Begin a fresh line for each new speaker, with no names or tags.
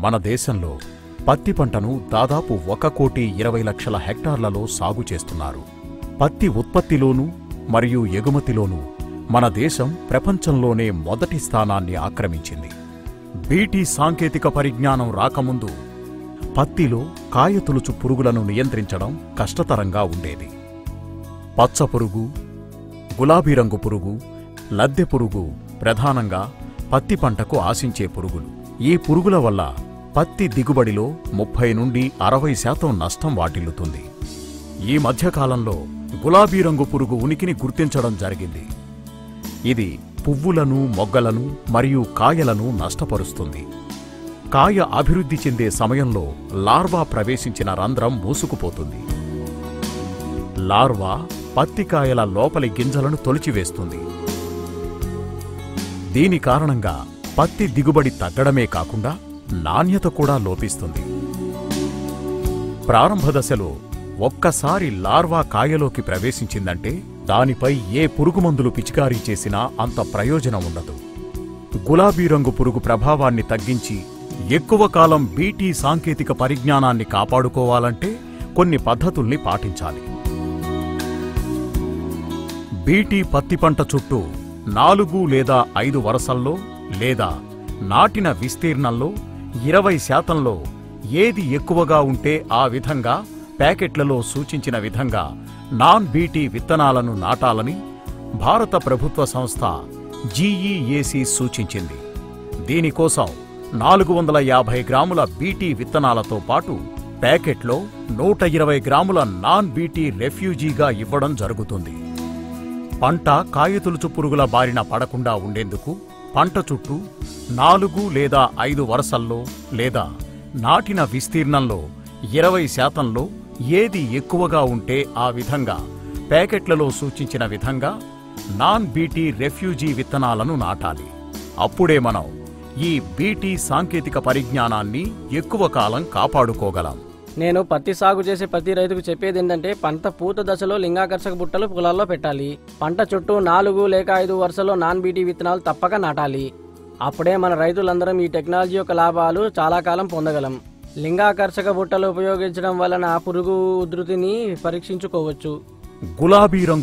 మన దేశంలో పత్తి పంటను దాదాపు ఒక కోటి ఇరవై లక్షల హెక్టార్లలో సాగు చేస్తున్నారు పత్తి ఉత్పత్తిలోనూ మరియు ఎగుమతిలోనూ మన దేశం ప్రపంచంలోనే మొదటి స్థానాన్ని ఆక్రమించింది బీటీ సాంకేతిక పరిజ్ఞానం రాకముందు పత్తిలో కాయతొలుచు పురుగులను నియంత్రించడం కష్టతరంగా ఉండేది పచ్చ పురుగు గులాబీ రంగు పురుగు లద్దె పురుగు ప్రధానంగా పత్తి పంటకు ఆశించే పురుగులు ఈ పురుగుల వల్ల పత్తి దిగుబడిలో ముప్పై నుండి అరవై శాతం నష్టం వాటిల్లుతుంది ఈ మధ్యకాలంలో గులాబీ రంగు పురుగు ఉనికిని గుర్తించడం జరిగింది ఇది పువ్వులను మొగ్గలను మరియు కాయలను నష్టపరుస్తుంది కాయ అభివృద్ధి చెందే సమయంలో లార్వా ప్రవేశించిన రంధ్రం మూసుకుపోతుంది లార్వా పత్తికాయల లోపలి గింజలను తొలిచివేస్తుంది దీని కారణంగా పత్తి దిగుబడి తగ్గడమే కాకుండా నాణ్యత కూడా లోపిస్తుంది ప్రారంభ దశలో ఒక్కసారి లార్వా కాయలోకి ప్రవేశించిందంటే దానిపై ఏ పురుగుమందులు పిచికారీ చేసినా అంత ప్రయోజనం ఉండదు గులాబీ రంగు పురుగు ప్రభావాన్ని తగ్గించి ఎక్కువ కాలం బీటీ సాంకేతిక పరిజ్ఞానాన్ని కాపాడుకోవాలంటే కొన్ని పద్ధతుల్ని పాటించాలి బీటీ పత్తి పంట చుట్టూ నాలుగు లేదా ఐదు వరసల్లో లేదా నాటిన విస్తీర్ణంలో ఇరవై శాతంలో ఏది ఎక్కువగా ఉంటే ఆ విధంగా ప్యాకెట్లలో సూచించిన విధంగా నాన్ బీటీ విత్తనాలను నాటాలని భారత ప్రభుత్వ సంస్థ జీఈఏసీ సూచించింది దీనికోసం నాలుగు వందల యాభై గ్రాముల బీటీ విత్తనాలతో పాటు ప్యాకెట్లో నూట ఇరవై గ్రాముల నాన్ బీటీ రెఫ్యూజీగా ఇవ్వడం జరుగుతుంది పంట కాయతొలుచు పురుగుల బారిన పడకుండా ఉండేందుకు పంట చుట్టూ నాలుగు లేదా ఐదు వరసల్లో లేదా నాటిన విస్తీర్ణంలో ఇరవై శాతంలో ఏది ఎక్కువగా ఉంటే ఆ విధంగా ప్యాకెట్లలో సూచించిన విధంగా నాన్ బీటీ రెఫ్యూజీ విత్తనాలను నాటాలి అప్పుడే మనం ఈ బీటీ సాంకేతిక పరిజ్ఞానాన్ని ఎక్కువ కాలం కాపాడుకోగలం
నేను పత్తి సాగు చేసే ప్రతి రైతుకు చెప్పేది ఏంటంటే పంట పూత దశలో లింగాకర్షక బుట్టలు పొలాల్లో పెట్టాలి పంట చుట్టూ నాలుగు లేక ఐదు వరుసలో నాన్ బీటీ విత్తనాలు తప్పక నాటాలి అప్పుడే మన రైతులందరం ఈ టెక్నాలజీ యొక్క లాభాలు చాలా కాలం పొందగలం లింగాకర్షక బుట్టలు ఉపయోగించడం వలన పురుగు ఉధృతిని పరీక్షించుకోవచ్చు
గులాబీ రంగు